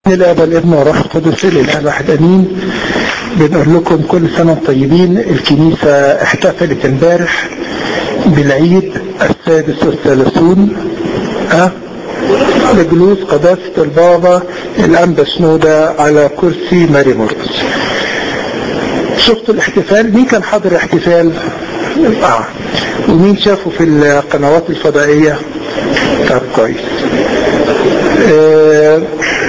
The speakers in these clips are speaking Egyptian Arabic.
الاب والابن والروح القدس الاله الواحد امين بنقول لكم كل سنه طيبين الكنيسه احتفلت امبارح بالعيد السادس والثلاثون أه؟ لجلوس قداسه البابا الانبا شنوده على كرسي ماري مرقس شفتوا الاحتفال مين كان حاضر الاحتفال اه ومين شافه في القنوات الفضائيه طب كويس آه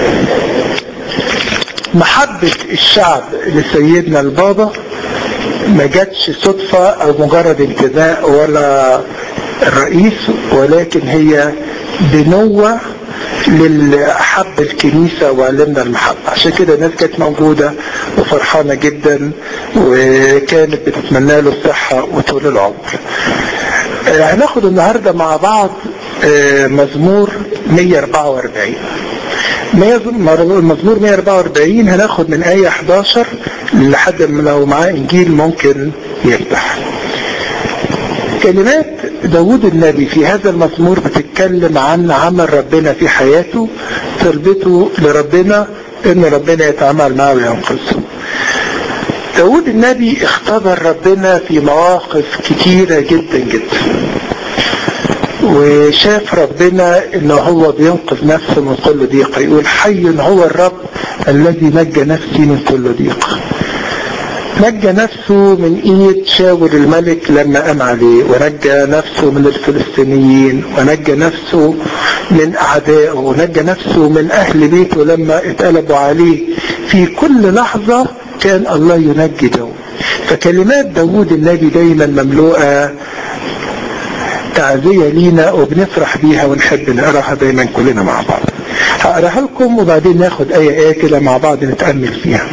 محبة الشعب لسيدنا البابا ما جاتش صدفة او مجرد انتماء ولا الرئيس ولكن هي بنوة للأحب الكنيسة وعلمنا المحبة عشان كده الناس كانت موجودة وفرحانة جدا وكانت بتتمنى له الصحة وطول العمر هناخد النهاردة مع بعض مزمور 144 مزمور 144 هناخد من آية 11 لحد ما لو معاه إنجيل ممكن يفتح كلمات داود النبي في هذا المزمور بتتكلم عن عمل ربنا في حياته تربطه لربنا ان ربنا يتعامل معه وينقذه داود النبي اختبر ربنا في مواقف كتيرة جدا جدا وشاف ربنا ان هو بينقذ نفسه من كل ضيقه يقول حي هو الرب الذي نجى نفسي من كل ضيقه نجى نفسه من ايد شاور الملك لما قام عليه ونجى نفسه من الفلسطينيين ونجى نفسه من اعدائه ونجى نفسه من اهل بيته لما اتقلبوا عليه في كل لحظة كان الله ينجي داود فكلمات داود النبي دايما مملوءة تعزية لينا وبنفرح بيها ونحب نقراها دايما كلنا مع بعض هقراها لكم وبعدين ناخد اي ايه كده مع بعض نتأمل فيها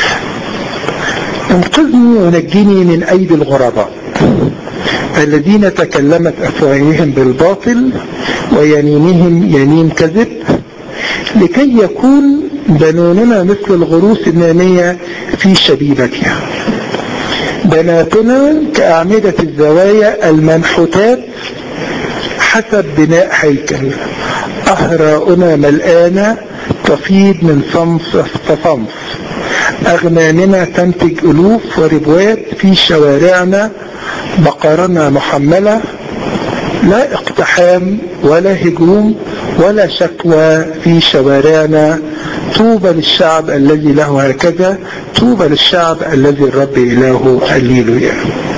انقذني ونجني من ايدي الغرباء الذين تكلمت افواههم بالباطل ويمينهم يمين كذب لكي يكون بنوننا مثل الغروس النامية في شبيبتها بناتنا كأعمدة الزوايا المنحوتات حسب بناء هيكل أهراؤنا ملآنة تفيض من صنف فصنف أغنامنا تنتج ألوف وربوات في شوارعنا بقرنا محملة لا اقتحام ولا هجوم ولا شكوى في شوارعنا طوبى للشعب الذي له هكذا طوبى للشعب الذي الرب إلهه هللويا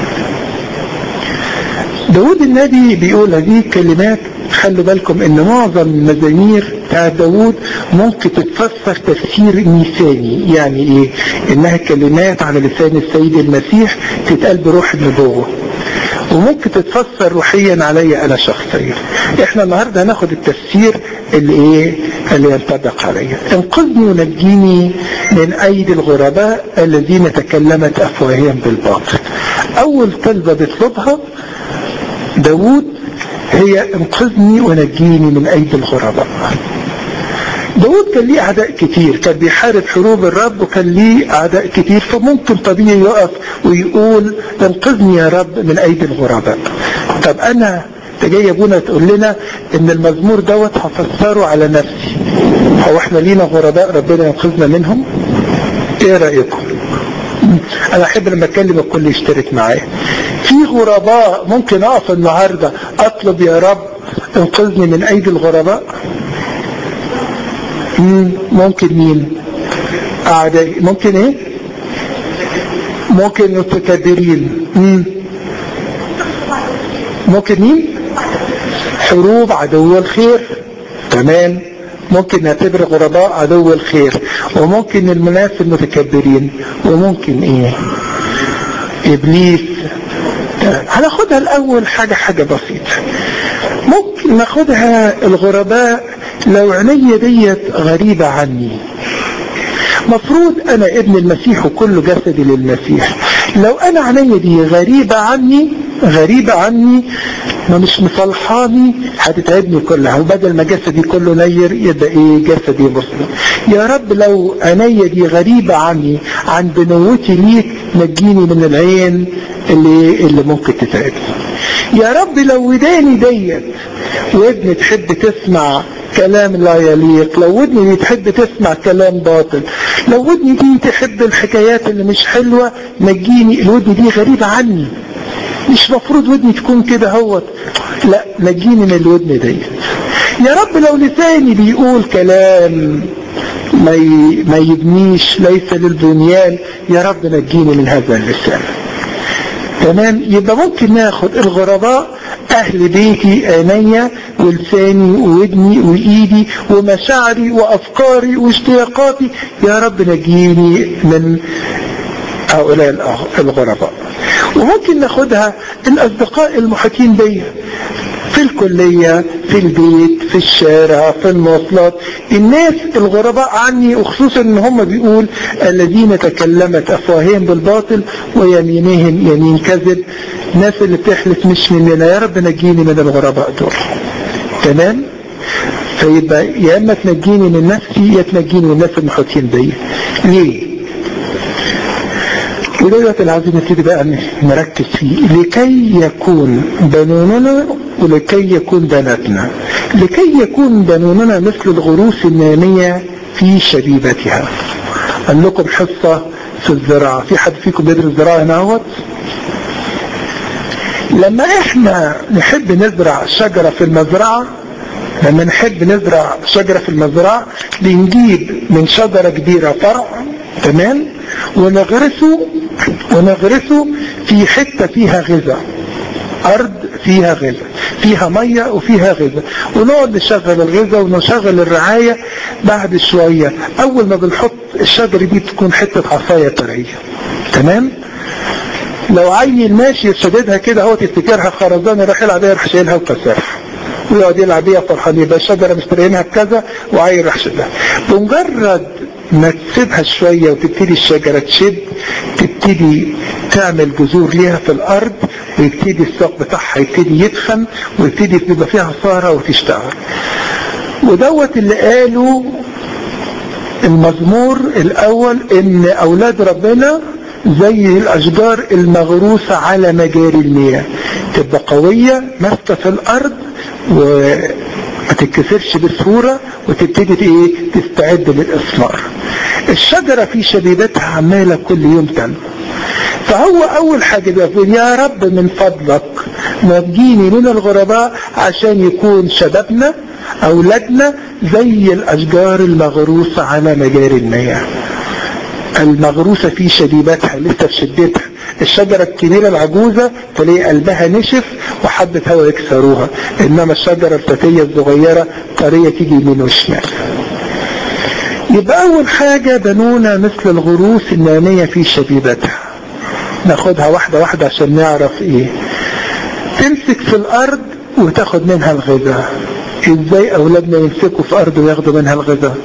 داود النبي بيقول هذه الكلمات خلوا بالكم ان معظم المزامير بتاع داود ممكن تتفسر تفسير نيساني يعني ايه انها كلمات على لسان السيد المسيح تتقال بروح النبوة وممكن تتفسر روحيا عليا انا شخصيا احنا النهارده هناخد التفسير اللي ايه اللي ينطبق عليا انقذني ونجيني من ايدي الغرباء الذين تكلمت افواههم بالباطل اول طلبه بيطلبها داود هي انقذني ونجيني من ايدي الغرباء داود كان ليه اعداء كتير كان بيحارب حروب الرب وكان ليه اعداء كتير فممكن طبيعي يقف ويقول انقذني يا رب من ايدي الغرباء طب انا جاي ابونا تقول لنا ان المزمور دوت هفسره على نفسي هو احنا لينا غرباء ربنا ينقذنا منهم ايه رايكم انا احب لما اتكلم الكل يشترك معايا في غرباء ممكن اقف النهارده اطلب يا رب انقذني من ايدي الغرباء ممكن مين اعدائي ممكن ايه ممكن متكبرين ممكن مين حروب عدو الخير تمام ممكن نعتبر غرباء عدو الخير وممكن الناس المتكبرين وممكن ايه ابليس هناخدها الاول حاجة حاجة بسيطة ممكن ناخدها الغرباء لو عيني ديت غريبة عني مفروض انا ابن المسيح وكل جسدي للمسيح لو انا عيني دي غريبة عني غريبة عني ما مش مصلحاني هتتعبني كلها وبدل ما جسدي كله نير يبقى ايه جسدي مسلم يا رب لو عيني دي غريبة عني عن بنوتي ليك نجيني من العين اللي اللي ممكن تتعبني يا رب لو وداني ديت وابني تحب تسمع كلام لا يليق لو ودني دي تحب تسمع كلام باطل لو ودني دي تحب الحكايات اللي مش حلوة نجيني الودن دي غريبة عني مش مفروض ودني تكون كده هوت لا نجيني من الودن دي يا رب لو لساني بيقول كلام ما ما يبنيش ليس للبنيان يا رب نجيني من هذا اللسان تمام يبقى ممكن ناخد الغرباء اهل بيتي عينيا ولساني وودني وايدي ومشاعري وافكاري واشتياقاتي يا رب نجيني من هؤلاء الغرباء وممكن ناخدها الاصدقاء المحيطين بيا في الكلية في البيت في الشارع في المواصلات الناس الغرباء عني وخصوصا ان هم بيقول الذين تكلمت افواههم بالباطل ويمينهم يمين كذب الناس اللي بتحلف مش مننا يا رب نجيني من الغرباء دول تمام فيبقى يا اما تنجيني من نفسي يا تنجيني من الناس المحيطين بيا ليه ودوت اللي عايزين نبتدي بقى نركز فيه لكي يكون بنوننا ولكي يكون بناتنا لكي يكون بنوننا مثل الغروس النامية في شبيبتها قال لكم حصة في الزراعة في حد فيكم بيدرس الزراعة هنا اهوت لما احنا نحب نزرع شجرة في المزرعة لما نحب نزرع شجرة في المزرعة بنجيب من شجرة كبيرة فرع تمام ونغرسه ونغرسه في حتة فيها غذاء أرض فيها غذاء فيها مية وفيها غذاء ونقعد نشغل الغذاء ونشغل الرعاية بعد شوية أول ما بنحط الشجرة دي تكون حتة عصاية طرية تمام لو عيل ماشي يشددها كده هو تفتكرها خرزانة يروح يلعب بيها يروح شايلها وكسرها ويقعد يلعب بيها فرحان يبقى الشجرة مسترينها بكذا وعيل راح شدها بمجرد ما تسيبها شوية وتبتدي الشجرة تشد تبتدي تعمل جذور ليها في الأرض ويبتدي الساق بتاعها يبتدي يدخن ويبتدي يبقى فيها ثارة وتشتغل ودوت اللي قاله المزمور الأول إن أولاد ربنا زي الأشجار المغروسة على مجاري المياه تبقى قوية ماسكة في الأرض وما تتكسرش بسهولة وتبتدي ايه تستعد للإثمار الشجرة في شبيبتها عمالة كل يوم تنمو فهو أول حاجة بيقول يا رب من فضلك نجيني من الغرباء عشان يكون شبابنا أولادنا زي الأشجار المغروسة على مجاري المياه المغروسة في شبيبتها لسه في شدتها الشجرة الكبيرة العجوزة تلاقي قلبها نشف وحبة هوا يكسروها انما الشجرة الفتية الصغيرة طرية تيجي يمين وشمال يبقى اول حاجة بنونا مثل الغروس النامية في شبيبتها ناخدها واحدة واحدة عشان نعرف ايه تمسك في الارض وتاخد منها الغذاء ازاي اولادنا يمسكوا في ارض وياخدوا منها الغذاء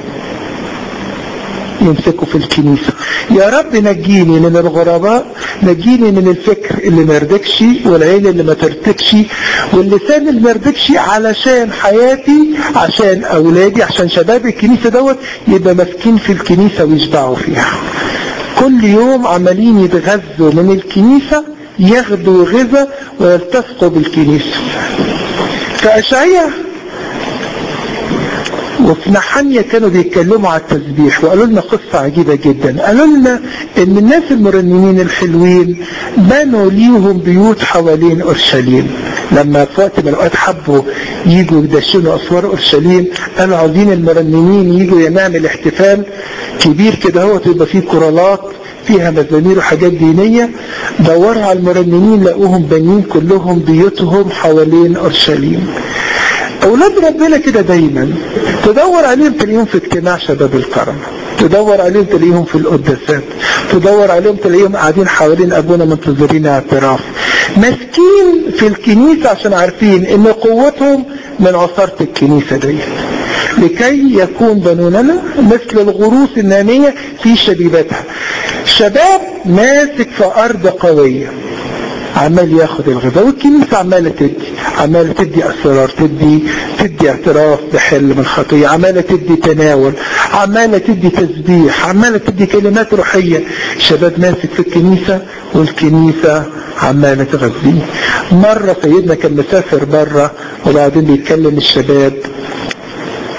يمسكوا في الكنيسة يا رب نجيني من الغرباء نجيني من الفكر اللي ما يردكش والعين اللي ما ترتكش واللسان اللي ما يردكش علشان حياتي عشان اولادي عشان شباب الكنيسة دوت يبقى ماسكين في الكنيسة ويشبعوا فيها كل يوم عمالين يتغذوا من الكنيسة ياخدوا غذاء ويلتصقوا بالكنيسة فأشعية وفي نحانيا كانوا بيتكلموا على التسبيح وقالوا لنا قصة عجيبة جدا قالوا لنا ان الناس المرنمين الحلوين بنوا ليهم بيوت حوالين اورشليم لما في وقت من الاوقات حبوا يجوا يدشنوا اسوار اورشليم قالوا عاوزين المرنمين يجوا نعمل احتفال كبير كده هو يبقى فيه كورالات فيها مزامير وحاجات دينية دوروا على المرنمين لقوهم بانيين كلهم بيوتهم حوالين اورشليم اولاد ربنا كده دايما تدور عليهم تلاقيهم في اجتماع شباب الكرم تدور عليهم تلاقيهم في القداسات تدور عليهم تلاقيهم قاعدين حوالين ابونا منتظرين اعتراف ماسكين في الكنيسة عشان عارفين ان قوتهم من عصارة الكنيسة دي لكي يكون بنوننا مثل الغروس النامية في شبيبتها شباب ماسك في ارض قوية عمال ياخد الغذاء والكنيسة عمالة تدي عمالة تدي اسرار تدي تدي اعتراف بحل من خطية عمالة تدي تناول عمالة تدي تسبيح عمالة تدي كلمات روحية شباب ماسك في الكنيسة والكنيسة عمالة تغذيه مرة سيدنا كان مسافر بره وبعدين بيتكلم الشباب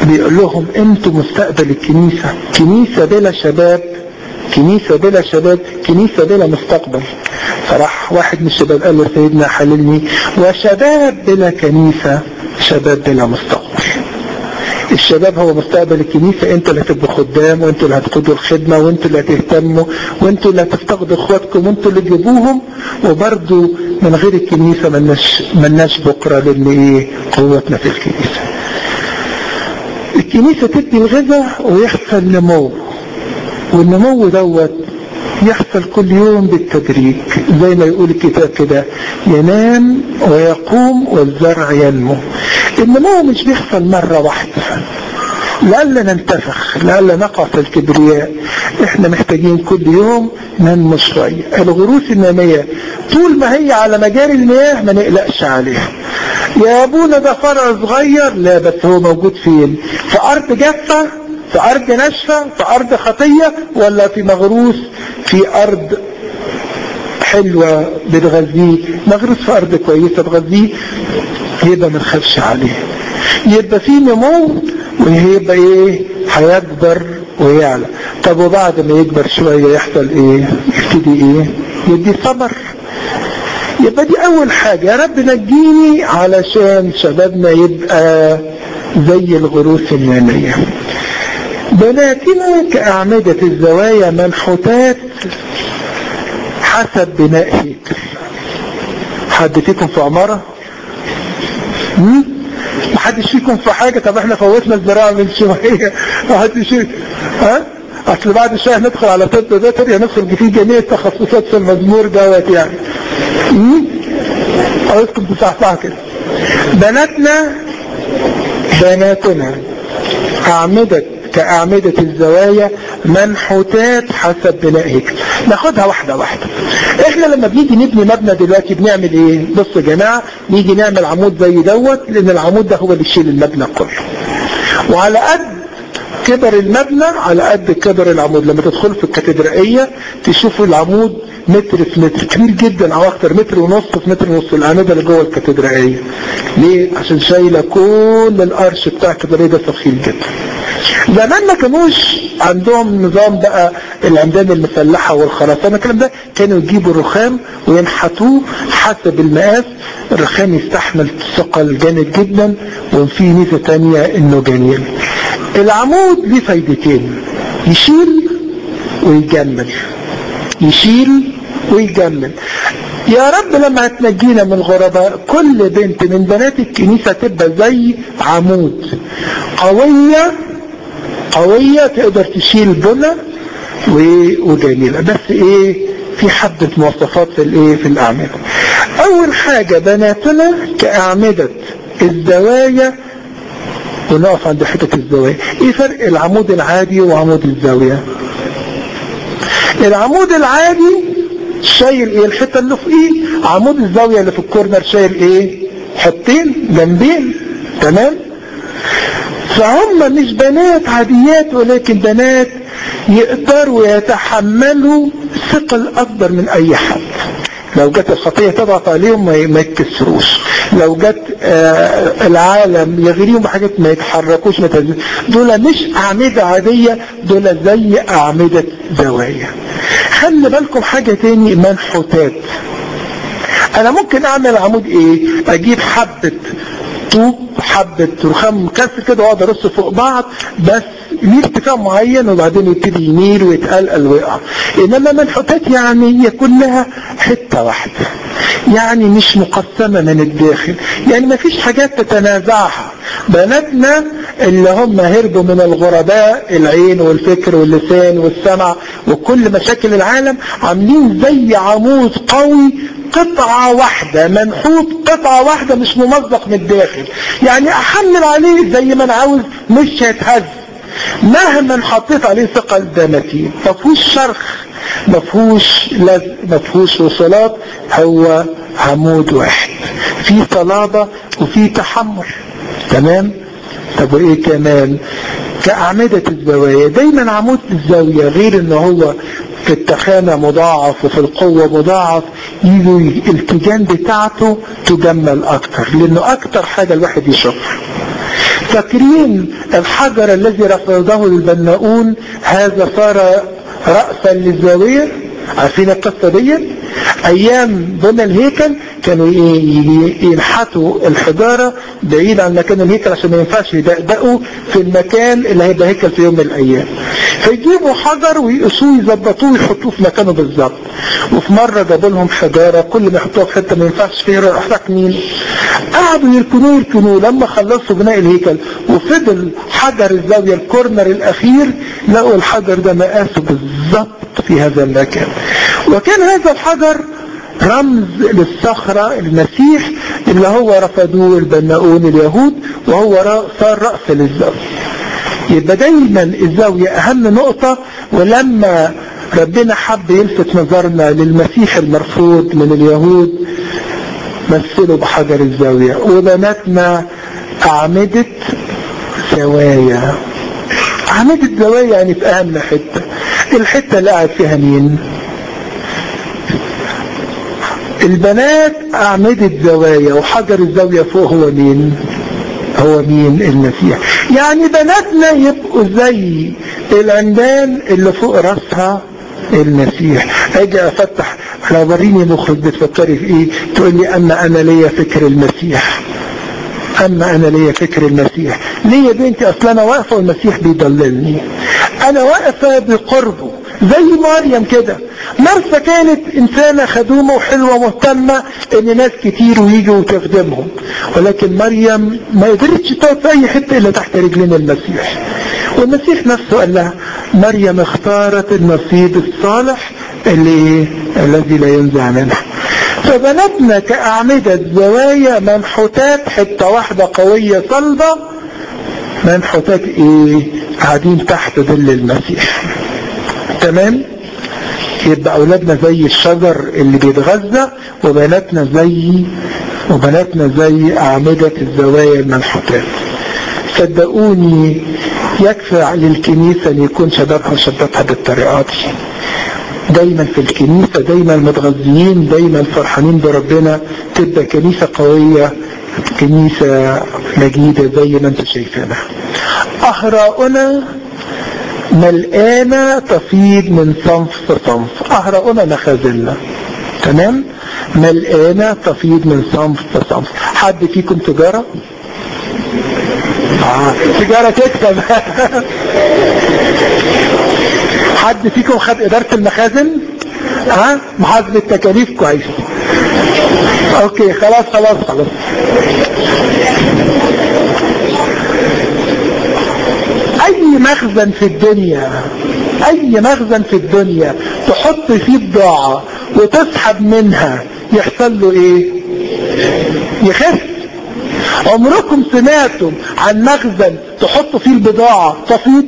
بيقول لهم انتوا مستقبل الكنيسة كنيسة بلا شباب كنيسة بلا شباب كنيسة بلا مستقبل فراح واحد من الشباب قال له سيدنا حللني وشباب بلا كنيسة شباب بلا مستقبل الشباب هو مستقبل الكنيسة انتوا اللي هتبقوا خدام وانتوا اللي هتقودوا الخدمة وانتوا اللي هتهتموا وانتوا اللي هتفتقدوا اخواتكم وانتوا اللي تجيبوهم وبرضو من غير الكنيسة ملناش, ملناش بكرة لان ايه قوتنا في الكنيسة الكنيسة تدي الغذاء ويحصل نمو والنمو دوت يحصل كل يوم بالتدريج زي ما يقول الكتاب كده ينام ويقوم والزرع ينمو النمو مش بيحصل مرة واحدة لألا ننتفخ لألا نقع في الكبرياء احنا محتاجين كل يوم ننمو شوية الغروس النامية طول ما هي على مجاري المياه ما نقلقش عليها يا ابونا ده فرع صغير لا بس هو موجود فين في ارض جافة في ارض ناشفة في ارض خطية ولا في مغروس في ارض حلوة بتغذيه مغروس في ارض كويسة تغذيه يبقى ما نخافش عليه يبقى في نمو ويبقى ايه هيكبر ويعلى طب وبعد ما يكبر شوية يحصل ايه يبتدي ايه يدي صبر يبقى دي اول حاجة يا رب نجيني علشان شبابنا يبقى زي الغروس النامية بناتنا كأعمدة الزوايا منحوتات حسب بناء هيكل حد فيكم في عمارة محدش فيكم في حاجة طب احنا فوتنا الزراعة من شوية محدش ها اصل بعد شوية ندخل على طب بيطري ندخل في جميع التخصصات في المزمور دوت يعني عاوزكم تصحصحوا كده بناتنا بناتنا أعمدة كأعمدة الزوايا منحوتات حسب بناء هيكل ناخدها واحدة واحدة احنا لما بنيجي نبني مبنى دلوقتي بنعمل ايه بصوا يا جماعة نيجي نعمل عمود زي دوت لان العمود ده هو اللي يشيل المبنى كله وعلى قد كبر المبنى على قد كبر العمود لما تدخلوا في الكاتدرائية تشوفوا العمود متر في متر كبير جدا او اكتر متر ونص في متر ونص الاعمده اللي جوه الكاتدرائيه ليه عشان شايله كل القرش بتاع الكاتدرائيه ده ثقيل جدا زمان ما كانوش عندهم نظام بقى العمدان المسلحة والخرسانة الكلام ده كانوا يجيبوا الرخام وينحتوه حسب المقاس الرخام يستحمل ثقل جامد جدا وفي ميزة تانية انه جميل العمود ليه فايدتين يشيل ويجمل يشيل ويجمل يا رب لما هتنجينا من الغرباء كل بنت من بنات الكنيسة تبقى زي عمود قوية قوية تقدر تشيل بنا وجميلة بس ايه في حبة مواصفات في الايه في الاعمدة اول حاجة بناتنا كاعمدة الزوايا ونقف عند حتة الزوايا ايه فرق العمود العادي وعمود الزاوية العمود العادي شايل ايه الحتة اللي فوقيه عمود الزاوية اللي في الكورنر شايل ايه حطين جنبين تمام فهم مش بنات عاديات ولكن بنات يقدروا يتحملوا ثقل اكبر من اي حد لو جت الخطية تضغط عليهم ما يتكسروش لو جت آه العالم يغريهم بحاجات ما يتحركوش ما تزيد. دول مش اعمدة عادية دول زي اعمدة زوايا خلي بالكم حاجة تاني منحوتات انا ممكن اعمل عمود ايه اجيب حبة طوب حبة رخام مكسر كده واقعد ارص فوق بعض بس ليه ارتفاع معين وبعدين يبتدي يميل ويتقلقل ويقع انما منحوتات يعني هي كلها حتة واحدة يعني مش مقسمة من الداخل يعني ما فيش حاجات تتنازعها بناتنا اللي هم هربوا من الغرباء العين والفكر واللسان والسمع وكل مشاكل العالم عاملين زي عمود قوي قطعة واحدة منحوت قطعة واحدة مش ممزق من الداخل يعني احمل عليه زي ما انا عاوز مش هيتهز مهما حطيت عليه ثقل ده متين مفهوش شرخ مفهوش لزق مفهوش وصلات هو عمود واحد في صلابة وفي تحمل تمام طب وايه كمان كأعمدة الزوايا دايما عمود الزاوية غير ان هو في التخانة مضاعف وفي القوة مضاعف يجوا التيجان بتاعته تجمل اكتر لانه اكتر حاجة الواحد يشوفها فاكرين الحجر الذي رفضه البناؤون هذا صار رأسا للزاوية عارفين القصة دي ايام بنى الهيكل كانوا ينحتوا الحجارة بعيد عن مكان الهيكل عشان ما ينفعش يدقدقوا في المكان اللي هيبقى هيكل في يوم من الايام فيجيبوا حجر ويقصوه يظبطوه ويحطوه في مكانه بالظبط وفي مرة جابوا لهم حجارة كل ما يحطوها في حتة ما ينفعش فيها راح مين قعدوا يركنوه يركنوه لما خلصوا بناء الهيكل وفضل حجر الزاوية الكورنر الاخير لقوا الحجر ده مقاسه بالظبط في هذا المكان وكان هذا الحجر رمز للصخرة المسيح اللي هو رفضوه البناؤون اليهود وهو صار رأس للزاوية يبقى دايما الزاوية اهم نقطة ولما ربنا حب يلفت نظرنا للمسيح المرفوض من اليهود مثلوا بحجر الزاوية وبناتنا أعمدة زوايا أعمدة زوايا يعني في أهم حتة الحتة اللي قاعد فيها مين البنات أعمدة زوايا وحجر الزاوية فوق هو مين هو مين المسيح يعني بناتنا يبقوا زي العمدان اللي فوق راسها المسيح اجي افتح انا وريني مخرج بتفكري في ايه تقول لي اما انا ليا فكر المسيح اما انا ليا فكر المسيح ليه يا بنتي اصل انا واقفه والمسيح بيضللني انا واقفه بقربه زي مريم كده مرسى كانت انسانة خدومة وحلوة مهتمة ان ناس كتير ويجوا وتخدمهم ولكن مريم ما قدرتش تقعد في اي حتة الا تحت رجلين المسيح والمسيح نفسه قال لها مريم اختارت النصيب الصالح اللي الذي لا ينزع منها فبناتنا كأعمدة زوايا منحوتات حتة واحدة قوية صلبة منحوتات ايه قاعدين تحت ظل المسيح تمام يبقى اولادنا زي الشجر اللي بيتغذى وبناتنا زي وبناتنا زي اعمدة الزوايا المنحوتات صدقوني يكفي للكنيسة ان يكون شبابها شبابها بالطريقة دي دايما في الكنيسة دايما متغذيين دايما فرحانين بربنا تبقى كنيسة قوية كنيسة مجيدة زي ما انتم شايفينها أهراؤنا ملقانة تفيض من صنف لصنف أهراؤنا مخازننا تمام ملقانة تفيض من صنف لصنف حد فيكم تجارة آه. تجارة تكسب حد فيكم خد إدارة المخازن ها أه؟ محاسبة تكاليف كويس اوكي خلاص خلاص خلاص اي مخزن في الدنيا اي مخزن في الدنيا تحط فيه بضاعة وتسحب منها يحصل له ايه يخف عمركم سمعتم عن مخزن تحط فيه البضاعة تفيض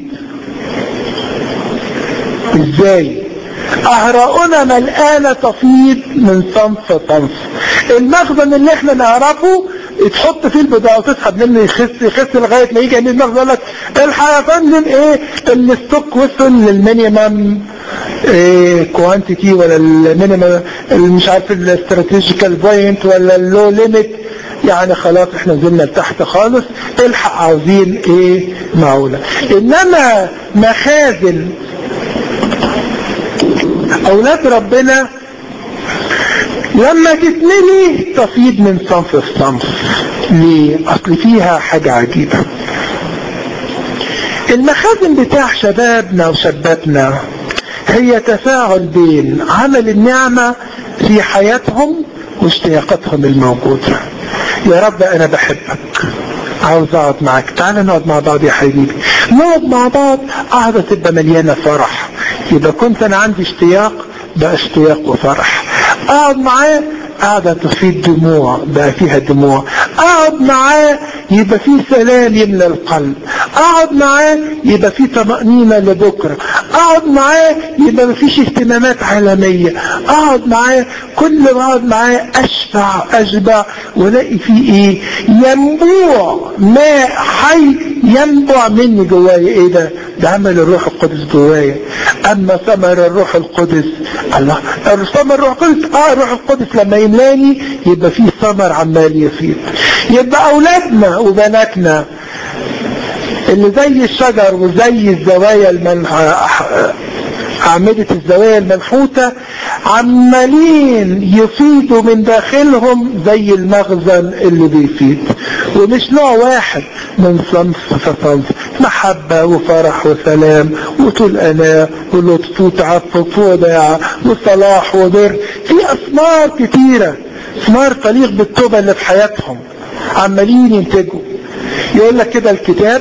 ازاي اهراؤنا ملقانة تفيض من صنف صنف المخزن اللي احنا نعرفه تحط فيه البضاعة وتسحب منه يخس يخس لغاية ما يجي عند المخزن يقول لك الحق يا فندم ايه الستوك وصل للمينيمم ايه كوانتيتي ولا المينيمم مش عارف الاستراتيجيكال بوينت ولا اللو ليميت يعني خلاص احنا نزلنا لتحت خالص الحق عاوزين ايه معولة انما مخازن اولاد ربنا لما تتملي تفيض من صنف لصنف ليه اصل فيها حاجة عجيبة المخازن بتاع شبابنا وشاباتنا هي تفاعل بين عمل النعمة في حياتهم واشتياقاتهم الموجودة يا رب انا بحبك عاوز اقعد معاك تعال نقعد مع بعض يا حبيبي نقعد مع بعض قاعدة تبقى مليانة فرح يبقى كنت انا عندي اشتياق بقى اشتياق وفرح اقعد معاه قاعدة تفيد دموع بقى فيها دموع اقعد معاه يبقى فيه سلام يملى القلب اقعد معاه يبقى فيه طمأنينة لبكرة اقعد معاه يبقى مفيش اهتمامات عالمية اقعد معاه كل ما اقعد معاه اشبع اشبع والاقي فيه ايه ينبوع ماء حي ينبع مني جوايا ايه ده ده عمل الروح القدس جوايا اما ثمر الروح القدس الله ثمر الروح القدس اه الروح القدس لما يملاني يبقى فيه ثمر عمال يفيض يبقى اولادنا وبناتنا اللي زي الشجر وزي الزوايا المنح... أعمدة الزوايا المنحوتة عمالين يفيدوا من داخلهم زي المخزن اللي بيفيد ومش نوع واحد من صنف فصنف محبة وفرح وسلام وطول أناة ولطف وتعفف وداعة وصلاح وبر في أثمار كتيرة ثمار تليق بالتوبة اللي في حياتهم عمالين ينتجوا يقول لك كده الكتاب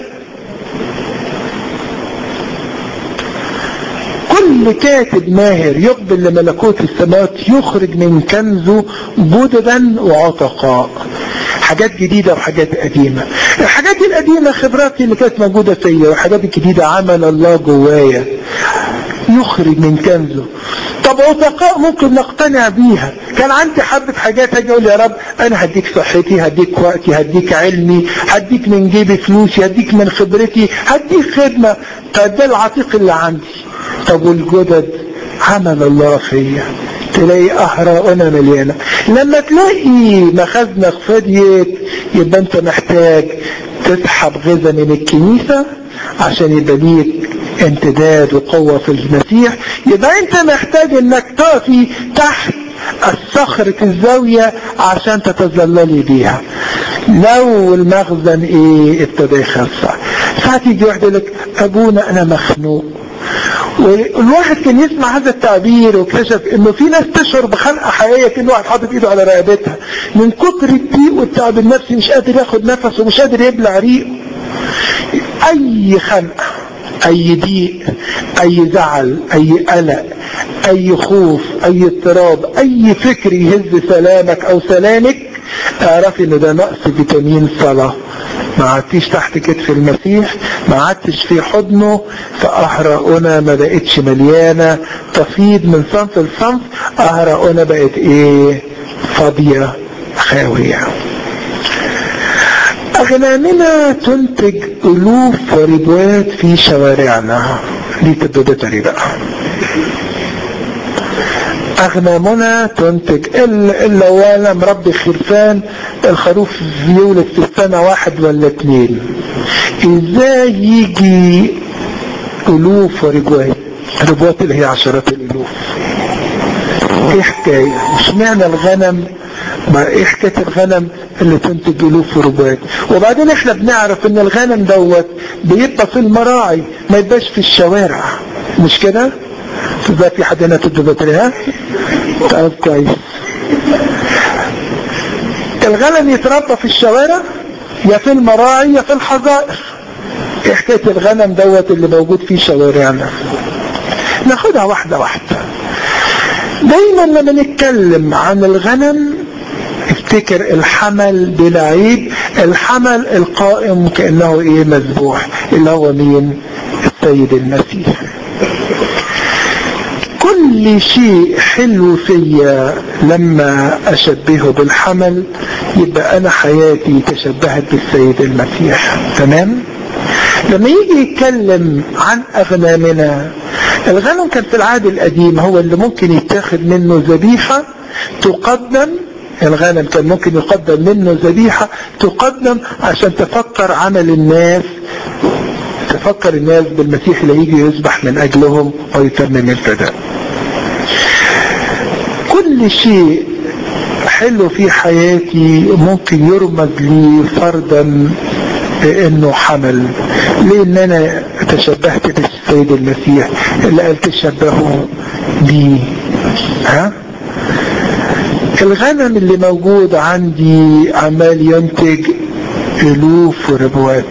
كل كاتب ماهر يقبل لملكوت السماوات يخرج من كنزه جددا وعتقاء حاجات جديدة وحاجات قديمة الحاجات القديمة خبراتي اللي كانت موجودة فيا والحاجات الجديدة عمل الله جوايا يخرج من كنزه طب عتقاء ممكن نقتنع بيها كان عندي حبة حاجات هاجي اقول يا رب انا هديك صحتي هديك وقتي هديك علمي هديك من جيبي فلوسي هديك من خبرتي هديك خدمة طب ده العتيق اللي عندي طب والجدد عمل الله فيا تلاقي أهرى وأنا مليانة لما تلاقي مخازنك فضيت يبقى أنت محتاج تسحب غذاء من الكنيسة عشان يبقى ليك امتداد وقوة في المسيح يبقى أنت محتاج أنك تقفي تحت الصخرة الزاوية عشان تتظللي بيها لو المخزن ايه ابتدى يخفى ساعات يجي واحد يقول لك ابونا انا مخنوق والواحد كان يسمع هذا التعبير واكتشف انه في ناس تشعر بخنقه حقيقيه كان واحد حاطط ايده على رقبتها من كتر الضيق والتعب النفسي مش قادر ياخد نفسه ومش قادر يبلع ريقه اي خنقه اي ضيق اي زعل اي قلق اي خوف اي اضطراب اي فكر يهز سلامك او سلامك اعرفي ان ده نقص فيتامين صلاه ما عدتيش تحت كتف المسيح ما عدتش في حضنه فأهرقنا ما بقتش مليانة تفيض من صنف لصنف أهرقنا بقت ايه فاضية خاوية أغنامنا تنتج ألوف وربوات في شوارعنا دي تبدأ بقى أغنامنا تنتج إلا وأنا مربي خرفان الخروف يولد في السنة واحد ولا اتنين إزاي يجي ألوف ورجوات رجوات اللي هي عشرات الألوف إيه حكاية مش معنى الغنم ما إيه حكاية الغنم اللي تنتج ألوف ورجوات وبعدين إحنا بنعرف إن الغنم دوت بيبقى في المراعي ما يبقاش في الشوارع مش كده؟ تبقى في حد هنا تدو بطريقها طيب كويس الغنم يتربى في الشوارع يا في المراعي يا في الحظائر ايه حكايه الغنم دوت اللي موجود في شوارعنا ناخدها واحده واحده دايما لما نتكلم عن الغنم افتكر الحمل بلا عيب الحمل القائم كانه ايه مذبوح اللي هو مين السيد المسيح كل شيء حلو فيا لما أشبهه بالحمل يبقى أنا حياتي تشبهت بالسيد المسيح تمام لما يجي يتكلم عن أغنامنا الغنم كان في العهد القديم هو اللي ممكن يتاخد منه ذبيحة تقدم الغنم كان ممكن يقدم منه ذبيحة تقدم عشان تفكر عمل الناس تفكر الناس بالمسيح اللي يجي يذبح من أجلهم ويتمم الفداء كل شيء حلو في حياتي ممكن يرمز لي فردا بانه حمل لان انا تشبهت بالسيد المسيح اللي قال تشبهوا بي ها الغنم اللي موجود عندي عمال ينتج الوف وربوات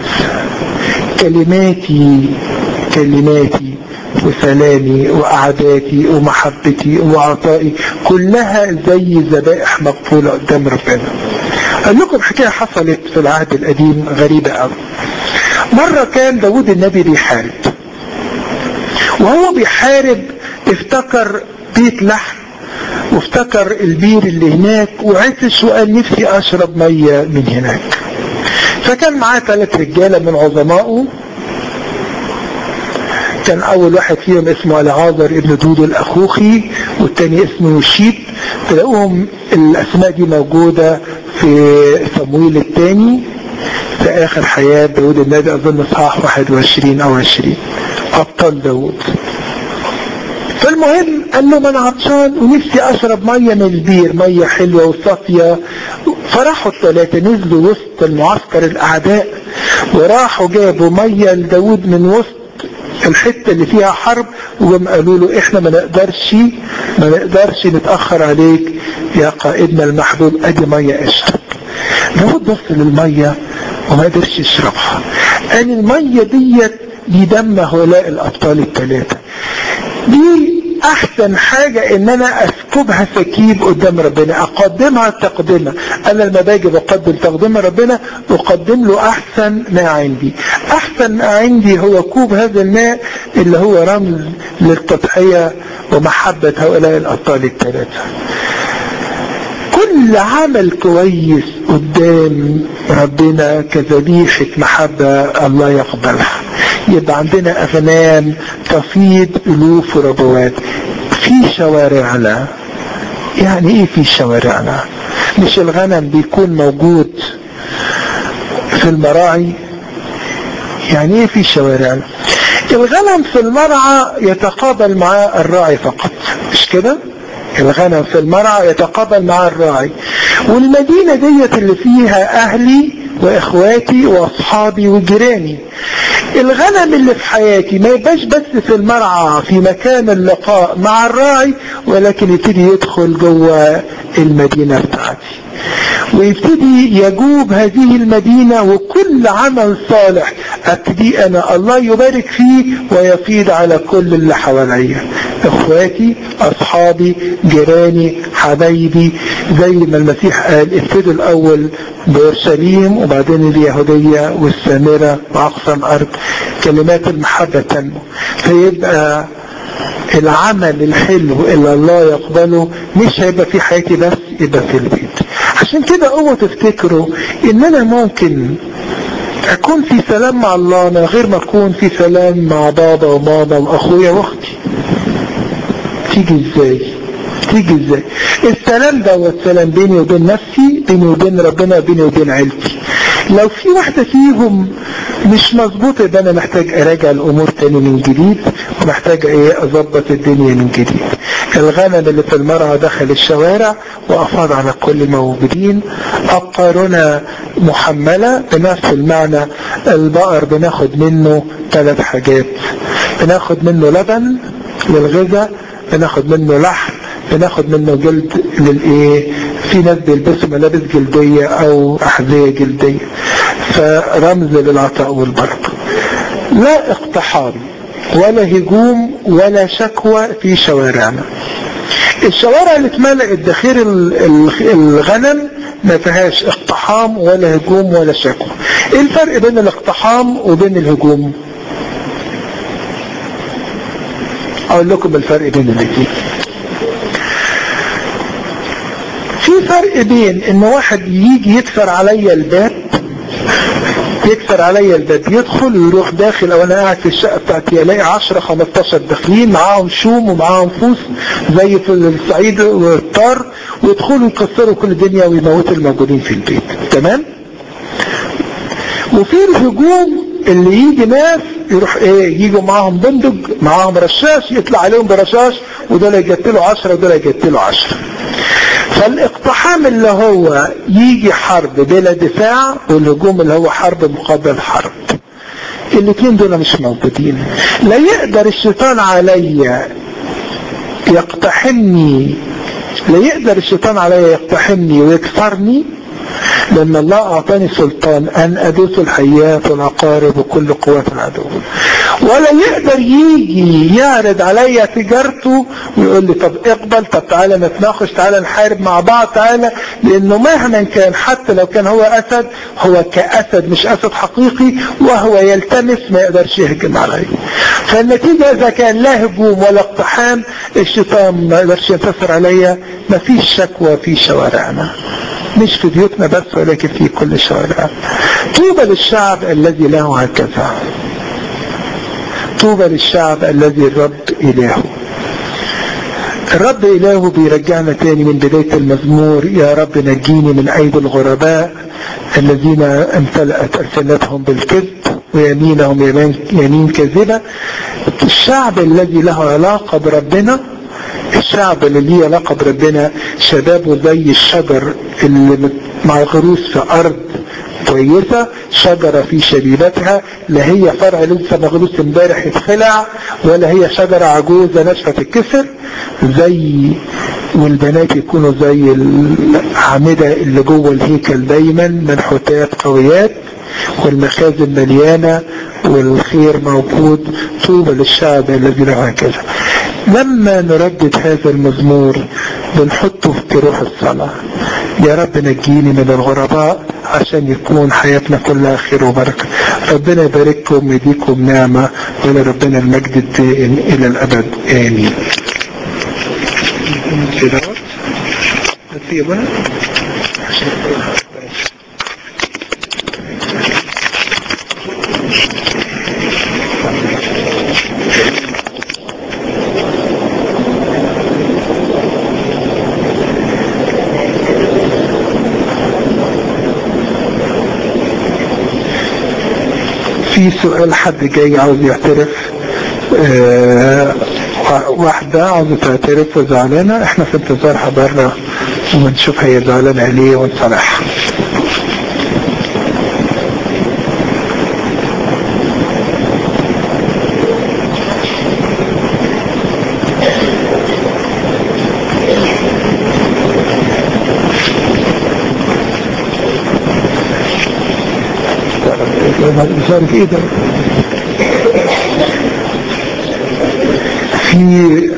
كلماتي كلماتي وسلامي وقعداتي ومحبتي وعطائي كلها زي ذبائح مقفولة قدام ربنا اقول لكم حكاية حصلت في العهد القديم غريبة قوي مرة كان داود النبي بيحارب وهو بيحارب افتكر بيت لحم وافتكر البير اللي هناك وعطش وقال نفسي اشرب مية من هناك فكان معاه ثلاث رجالة من عظمائه كان اول واحد فيهم اسمه العاذر ابن دودو الاخوخي والتاني اسمه شيب تلاقوهم الاسماء دي موجودة في صمويل الثاني في اخر حياة داود النبي اظن اصحاح 21 او 20 ابطال داود فالمهم قال له ما انا عطشان ونفسي اشرب ميه من البير ميه حلوه وصافيه فراحوا الثلاثه نزلوا وسط المعسكر الاعداء وراحوا جابوا ميه لداود من وسط الحتة اللي فيها حرب وجم قالوا له احنا ما نقدرش ما نقدرش نتأخر عليك يا قائدنا المحبوب ادي مية اشرب داود بص للمية وما قدرش يشربها قال المية ديت دي دم هؤلاء الابطال الثلاثة دي احسن حاجة ان انا اسكبها سكيب قدام ربنا اقدمها تقدمها انا لما باجي بقدم تقديم ربنا اقدم له احسن ما عندي احسن ما عندي هو كوب هذا الماء اللي هو رمز للتضحية ومحبة هؤلاء الابطال الثلاثة كل عمل كويس قدام ربنا كذبيحة محبة الله يقبلها يبقى عندنا أغنام تفيض ألوف وربوات في شوارعنا يعني ايه في شوارعنا مش الغنم بيكون موجود في المراعي يعني ايه في شوارعنا الغنم في المرعى يتقابل معاه الراعي فقط مش كده الغنم في المرعى يتقابل مع الراعي والمدينة ديت اللي فيها اهلي واخواتي واصحابي وجيراني الغنم اللي في حياتي ما يبقاش بس في المرعى في مكان اللقاء مع الراعي ولكن يبتدي يدخل جوه المدينة بتاعتي ويبتدي يجوب هذه المدينة وكل عمل صالح ابتدي انا الله يبارك فيه ويفيض على كل اللي حواليا اخواتي اصحابي جيراني حبايبي زي ما المسيح قال ابتدوا الاول بأورشليم وبعدين اليهودية والسامرة واقصى الارض كلمات المحبة تنمو فيبقى العمل الحلو اللي الله يقبله مش هيبقى في حياتي بس يبقى في البيت عشان كده اوعوا تفتكروا ان انا ممكن اكون في سلام مع الله من غير ما اكون في سلام مع بابا وماما واخويا واختي تيجي ازاي تيجي ازاي السلام دوت سلام بيني وبين نفسي بيني وبين ربنا بيني وبين عيلتي لو في واحدة فيهم مش مظبوطة يبقى انا محتاج اراجع الامور تاني من جديد ومحتاج ايه اظبط الدنيا من جديد الغنم اللي في المرعى دخل الشوارع وافاض على كل الموجودين ابقارنا محملة بنفس المعنى البقر بناخد منه ثلاث حاجات بناخد منه لبن للغذاء بناخد منه لحم بناخد منه جلد للايه في ناس بيلبسوا ملابس جلدية او احذية جلدية فرمز للعطاء والبركة لا اقتحام ولا هجوم ولا شكوى في شوارعنا الشوارع اللي اتملأت دخير الغنم ما فيهاش اقتحام ولا هجوم ولا شكوى ايه الفرق بين الاقتحام وبين الهجوم اقول لكم الفرق بين الاثنين في فرق بين ان واحد يجي يكسر عليا الباب يكسر عليا الباب يدخل ويروح داخل او انا قاعد في الشقه بتاعتي الاقي 10 15 داخلين معاهم شوم ومعاهم فوس زي في الصعيد والطار ويدخلوا يكسروا كل الدنيا ويموتوا الموجودين في البيت تمام وفي الهجوم اللي يجي ناس يروح ايه يجوا معاهم بندق معاهم رشاش يطلع عليهم برشاش ودول يقتلوا 10 ودول يقتلوا 10 فالاقتحام اللي هو يجي حرب بلا دفاع والهجوم اللي هو حرب مقابل حرب الاثنين دول مش موجودين لا يقدر الشيطان عليا يقتحمني لا يقدر الشيطان عليا يقتحمني ويكسرني لأن الله أعطاني سلطان أن أدوس الحيات والعقارب وكل قوات العدو ولا يقدر يجي يعرض عليا تجارته ويقول لي طب اقبل طب تعالى نتناقش تعالى نحارب مع بعض تعالى لأنه مهما كان حتى لو كان هو أسد هو كأسد مش أسد حقيقي وهو يلتمس ما يقدرش يهجم علي فالنتيجة إذا كان لا هجوم ولا اقتحام الشيطان ما يقدرش ينتصر عليا ما فيش شكوى في شوارعنا مش في بيوتنا بس ولكن في كل شوارع طوبى للشعب الذي له هكذا طوبى للشعب الذي الرب إلهه الرب إلهه بيرجعنا تاني من بداية المزمور يا رب نجيني من أيدي الغرباء الذين امتلأت ألسنتهم بالكذب ويمينهم يمين, يمين كذبة الشعب الذي له علاقة بربنا الشعب اللي ليه علاقة بربنا شبابه زي الشجر اللي مغروس في أرض كويسة شجرة في شبيبتها لا هي فرع لسه مغروس امبارح يتخلع ولا هي شجرة عجوزة ناشفة تتكسر زي والبنات يكونوا زي الأعمدة اللي جوه الهيكل دايما منحوتات قويات والمخازن مليانة والخير موجود طوبى للشعب الذي له هكذا لما نردد هذا المزمور بنحطه في روح الصلاة يا رب نجيني من الغرباء عشان يكون حياتنا كلها خير وبركة ربنا يبارككم ويديكم نعمة ولربنا المجد الدائم إلى الأبد آمين كده نسيبها في سؤال حد جاي عاوز يعترف آه واحدة عاوزة تعترف وزعلانة احنا في انتظارها بره ونشوف هي زعلانة ليه ونصالحها مش عارف ايه ده في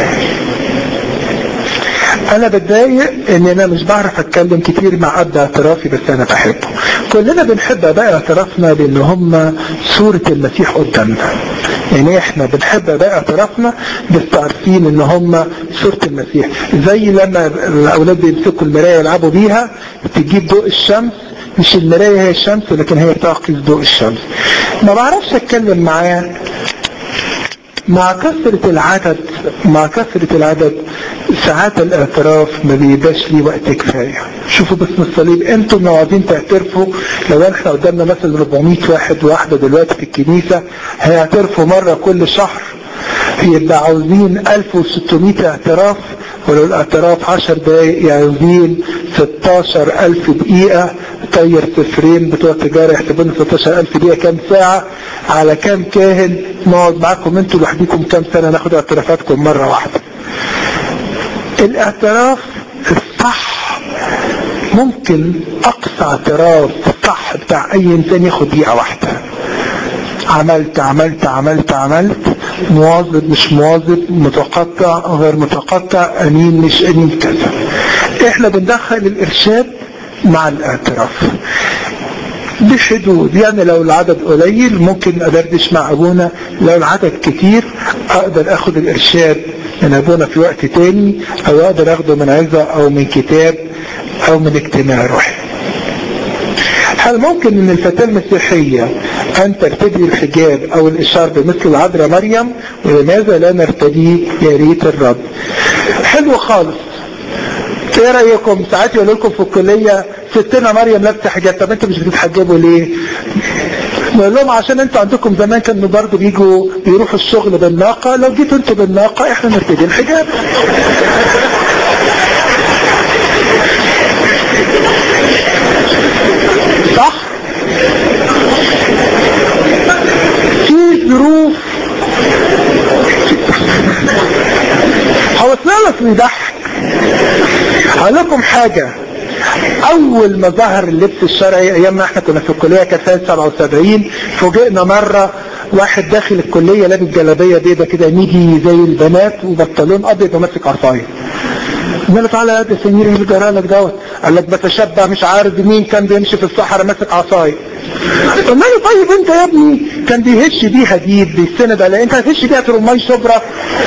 انا بتضايق ان انا مش بعرف اتكلم كتير مع اب اعترافي بس انا بحبه كلنا بنحب اباء اعترافنا لان هم صورة المسيح قدامنا يعني احنا بنحب اباء اعترافنا بس عارفين ان هم صورة المسيح زي لما الاولاد بيمسكوا المراية يلعبوا بيها تجيب ضوء الشمس مش المراية هي الشمس لكن هي تعكس ضوء الشمس ما بعرفش اتكلم معاه مع كثرة العدد مع كثرة العدد ساعات الاعتراف ما بيبقاش لي وقت كفاية شوفوا باسم الصليب انتم لو عايزين تعترفوا لو احنا قدامنا مثلا 400 واحد واحدة دلوقتي في الكنيسة هيعترفوا مرة كل شهر يبقى عاوزين 1600 اعتراف ولو الاعتراف 10 دقايق عاوزين 16000 دقيقة طير صفرين بتوع التجارة يحسبوا لنا 16000 دقيقة كام ساعة على كام كاهن نقعد معاكم انتوا لوحديكم كام سنة ناخد اعترافاتكم مرة واحدة الاعتراف الصح ممكن اقصى اعتراف صح بتاع اي انسان ياخد دقيقة واحدة عملت عملت عملت عملت مواظب مش مواظب متقطع غير متقطع امين مش امين كذا احنا بندخل الارشاد مع الاعتراف بحدود يعني لو العدد قليل ممكن ادردش مع ابونا لو العدد كتير اقدر اخد الارشاد من ابونا في وقت تاني او اقدر اخده من عظة او من كتاب او من اجتماع روحي هل ممكن ان الفتاة المسيحية ان ترتدي الحجاب او الاشار بمثل العذراء مريم ولماذا لا نرتدي يا ريت الرب حلو خالص ايه رايكم ساعات يقول لكم في الكليه ستنا مريم لابسه حجاب طب انتوا مش بتتحجبوا ليه نقول لهم عشان انتوا عندكم زمان كانوا برضه بيجوا بيروحوا الشغل بالناقه لو جيتوا انتوا بالناقه احنا نرتدي الحجاب صح في ظروف هو سنالك بيضحك هقول لكم حاجة اول ما ظهر اللبس الشرعي ايام ما احنا كنا في الكلية كانت سنة 77 فوجئنا مرة واحد داخل الكلية لابس جلابية بيضة كده نيجي زي البنات وبنطلون ابيض وماسك عصاية قلنا له تعالى يا قد سمير ايه اللي جرالك دوت قال لك بتشبع مش عارف مين كان بيمشي في الصحراء ماسك عصاية قلنا له طيب انت يا ابني كان بيهش بيها ديب بيستند على انت هتهش بيها ترماي شبرا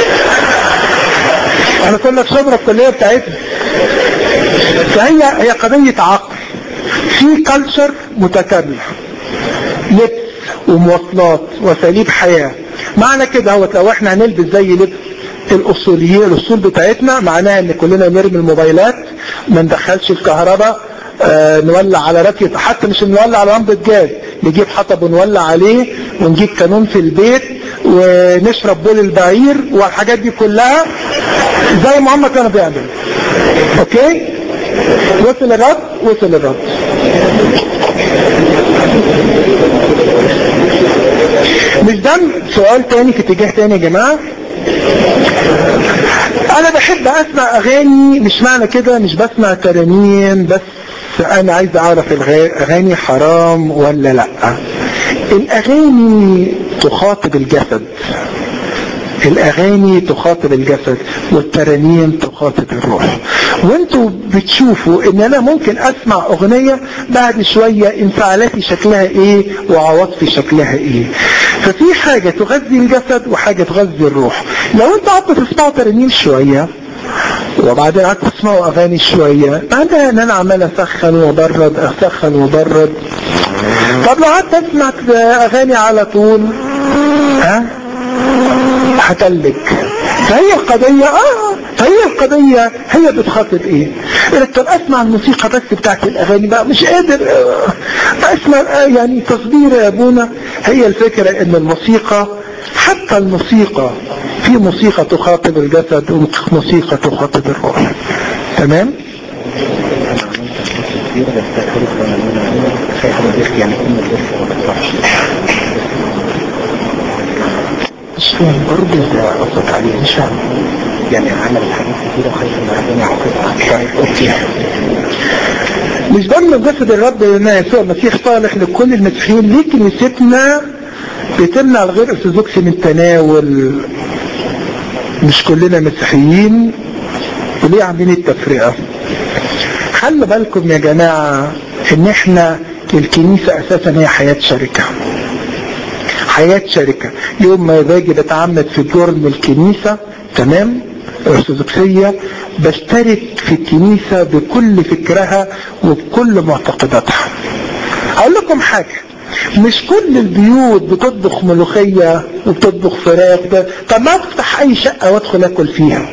انا كنا في شبرا الكلية بتاعتنا فهي هي قضية عقل في كلتشر متكاملة لبس ومواصلات واساليب حياة معنى كده هو لو احنا هنلبس زي لبس الاصوليين الاصول بتاعتنا معناها ان كلنا نرمي الموبايلات ما ندخلش الكهرباء آه نولع على راكية حتى مش نولع على لمبة جاز نجيب حطب ونولع عليه ونجيب كانون في البيت ونشرب بول البعير والحاجات دي كلها زي ما هم كانوا بيعملوا اوكي وصل الرد وصل الرد مش ده سؤال تاني في اتجاه تاني يا جماعة انا بحب اسمع اغاني مش معنى كده مش بسمع ترانيم بس انا عايز اعرف الاغاني حرام ولا لا الاغاني تخاطب الجسد الاغاني تخاطب الجسد والترانيم تخاطب الروح وانتوا بتشوفوا ان انا ممكن اسمع اغنية بعد شوية انفعالاتي شكلها ايه وعواطفي شكلها ايه ففي حاجة تغذي الجسد وحاجة تغذي الروح لو انتوا قعدتوا تسمعوا ترانيم شوية وبعدين قعدت تسمعوا اغاني شوية معناها ان انا عمال اسخن وبرد اسخن وبرد طب لو قعدت اسمع اغاني على طول ها هتلج فهي القضية اه فهي القضية هي بتخاطب ايه طب اسمع الموسيقى بس بتاعت الاغاني بقى مش قادر اسمع يعني تصدير يا ابونا هي الفكرة ان الموسيقى حتى الموسيقى في موسيقى تخاطب الجسد وموسيقى تخاطب الروح تمام مش فاهم برضه قصدك عليه مش فاهم يعني عمل الحاجات كتيرة وخايف ان ربنا يعاقبها مش ضمن جسد الرب ان يسوع المسيح صالح لكل المسيحيين ليه كنيستنا بتمنع الغير ارثوذكسي من التناول مش كلنا مسيحيين وليه عاملين التفرقة خلوا بالكم يا جماعة ان احنا الكنيسة اساسا هي حياة شركة حياة شركة يوم ما باجي بتعمد في جرم الكنيسة تمام الارثوذكسية بشترك في الكنيسة بكل فكرها وبكل معتقداتها اقول لكم حاجة مش كل البيوت بتطبخ ملوخية وبتطبخ فراخ ده طب ما افتح اي شقة وادخل اكل فيها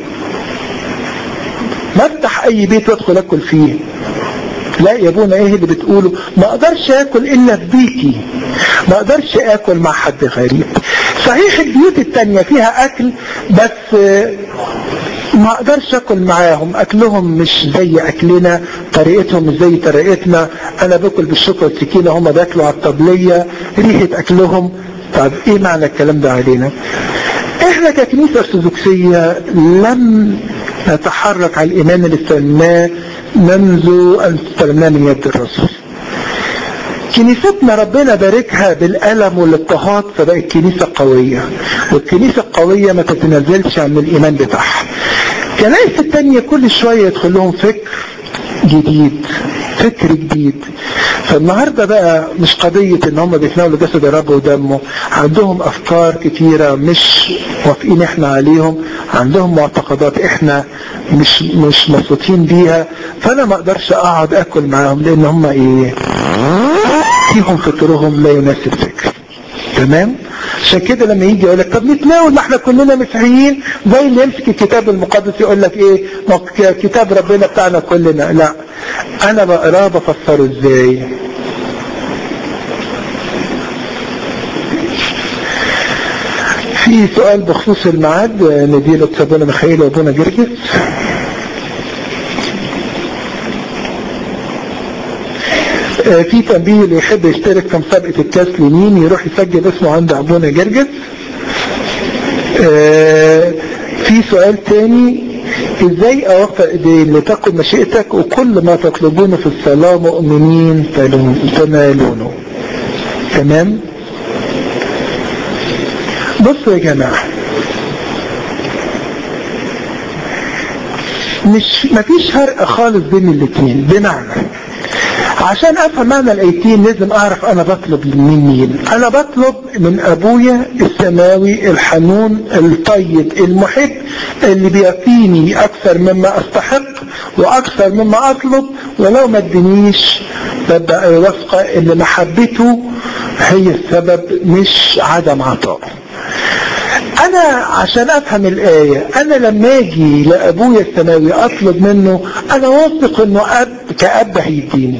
ما افتح اي بيت وادخل اكل فيه لا يا ابونا ايه اللي بتقوله ما اقدرش اكل الا في بيتي ما اقدرش اكل مع حد غريب صحيح البيوت التانية فيها اكل بس ما اقدرش اكل معاهم اكلهم مش زي اكلنا طريقتهم مش زي طريقتنا انا باكل بالشوكة والسكينة هم بياكلوا على الطبلية ريحة اكلهم طب ايه معنى الكلام ده علينا احنا ككنيسة ارثوذكسية لم نتحرك على الايمان اللي استلمناه منذ ان استلمناه من يد الرسول كنيستنا ربنا باركها بالألم والاضطهاد فبقت كنيسة قوية والكنيسة القوية ما تتنزلش عن الإيمان بتاعها كنائس التانية كل شوية يدخل لهم فكر جديد فكر جديد فالنهاردة بقى مش قضية ان هم بيتناولوا جسد الرب ودمه عندهم افكار كتيرة مش موافقين احنا عليهم عندهم معتقدات احنا مش مش مبسوطين بيها فانا ما اقدرش اقعد اكل معاهم لان هم ايه فيهم فكرهم لا يناسب فكر تمام عشان كده لما يجي يقول لك طب نتناول ما احنا كلنا مسيحيين زي اللي يمسك الكتاب المقدس يقول لك ايه ما كتاب ربنا بتاعنا كلنا لا انا بقراه بفسره ازاي في سؤال بخصوص الميعاد نديله سابونا ميخائيل وابونا جرجس في تنبيه اللي يحب يشترك في مسابقة الكاس لمين يروح يسجل اسمه عند ابونا جرجس في سؤال تاني ازاي اوفق ايدين لتقل مشيئتك وكل ما تطلبونه في الصلاة مؤمنين تنالونه تمام بصوا يا جماعة مش مفيش فرق خالص بين الاثنين بمعنى عشان افهم معنى الايتين لازم اعرف انا بطلب من مين انا بطلب من ابويا السماوي الحنون الطيب المحب اللي بيعطيني اكثر مما استحق واكثر مما اطلب ولو ما ادنيش ببقى واثقة ان محبته هي السبب مش عدم عطائه انا عشان افهم الآية انا لما اجي لابويا السماوي اطلب منه انا واثق انه اب كأب هيديني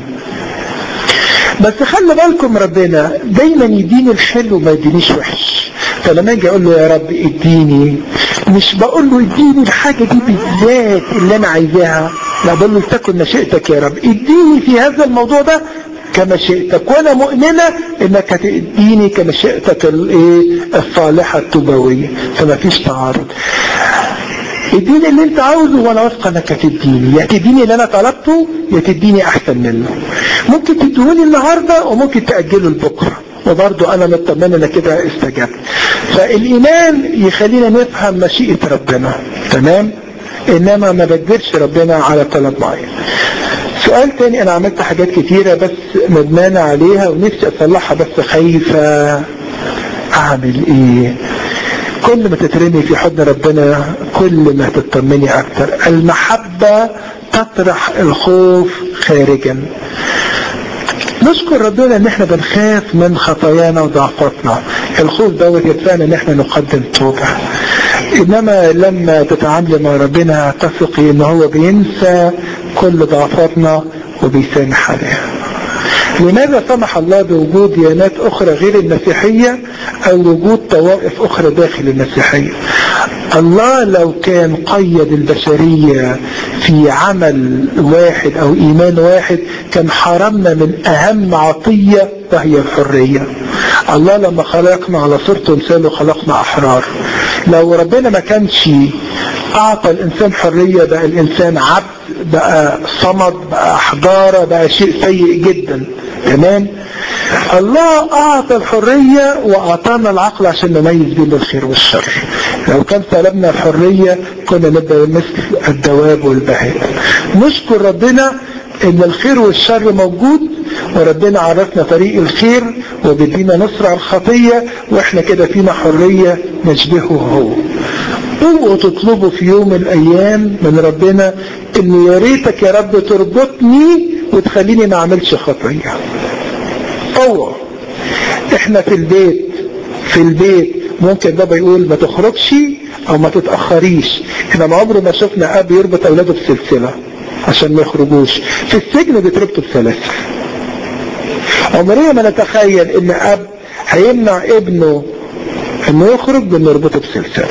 بس خلي بالكم ربنا دايما يديني الحلو ما يدينيش وحش فلما اجي اقول له يا رب اديني مش بقول له اديني الحاجة دي بالذات اللي انا عايزاها لا بقول له تكن مشيئتك يا رب اديني في هذا الموضوع ده كمشيئتك وانا مؤمنة انك هتديني كمشيئتك الايه الصالحة التوبوية فما فيش تعارض اديني اللي انت عاوزه وانا واثقه انك هتديني يا تديني اللي انا طلبته يا تديني احسن منه ممكن تديهوني النهارده وممكن تاجله لبكره وبرضه انا مطمن انك كده استجبت فالايمان يخلينا نفهم مشيئه ربنا تمام انما ما بجبرش ربنا على طلب معين سؤال تاني انا عملت حاجات كتيرة بس ندمانة عليها ونفسي اصلحها بس خايفة اعمل ايه كل ما تترمي في حضن ربنا كل ما تطمني اكتر المحبة تطرح الخوف خارجا نشكر ربنا ان احنا بنخاف من خطايانا وضعفاتنا الخوف دوت يدفعنا ان احنا نقدم توبة انما لما تتعامل مع ربنا تثقي ان هو بينسى كل ضعفاتنا وبيسامح عليها لماذا سمح الله بوجود ديانات اخرى غير المسيحية او وجود طوائف اخرى داخل المسيحية الله لو كان قيد البشرية في عمل واحد او ايمان واحد كان حرمنا من اهم عطية وهي الحرية الله لما خلقنا على صورته ومثاله خلقنا احرار لو ربنا ما كانش اعطى الانسان حرية بقى الانسان عبد بقى صمد بقى حجارة بقى شيء سيء جدا تمام الله اعطى الحرية واعطانا العقل عشان نميز بين الخير والشر لو كان سلبنا الحرية كنا نبقى مثل الدواب والبهائم نشكر ربنا ان الخير والشر موجود وربنا عرفنا طريق الخير وبدينا نصر على الخطية واحنا كده فينا حرية نشبهه هو اوعوا تطلبوا في يوم من الايام من ربنا ان يا ريتك يا رب تربطني وتخليني ما اعملش خطيه اوعوا احنا في البيت في البيت ممكن بابا يقول ما تخرجش او ما تتاخريش احنا ما عمره ما شفنا اب يربط اولاده بسلسله عشان ما يخرجوش في السجن بيتربطوا بسلاسل عمرنا ما نتخيل ان اب هيمنع ابنه انه يخرج بنربطه بسلسله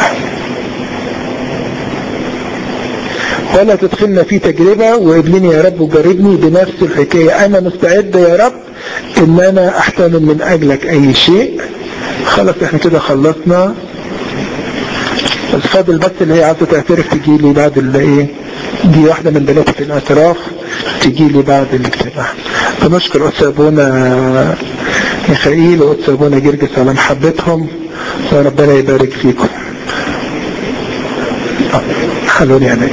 ولا تدخلنا في تجربة وابنني يا رب وجربني بنفس الحكاية انا مستعد يا رب ان انا احتمل من اجلك اي شيء خلاص احنا كده خلصنا بس فاضل بس اللي هي عايزة تعترف تجي لي بعد اللي ايه دي واحدة من بنات في الاعتراف تجي لي بعد الاجتماع فنشكر أستاذ أبونا ميخائيل وأستاذ أبونا جرجس على محبتهم وربنا يبارك فيكم حلوني عليك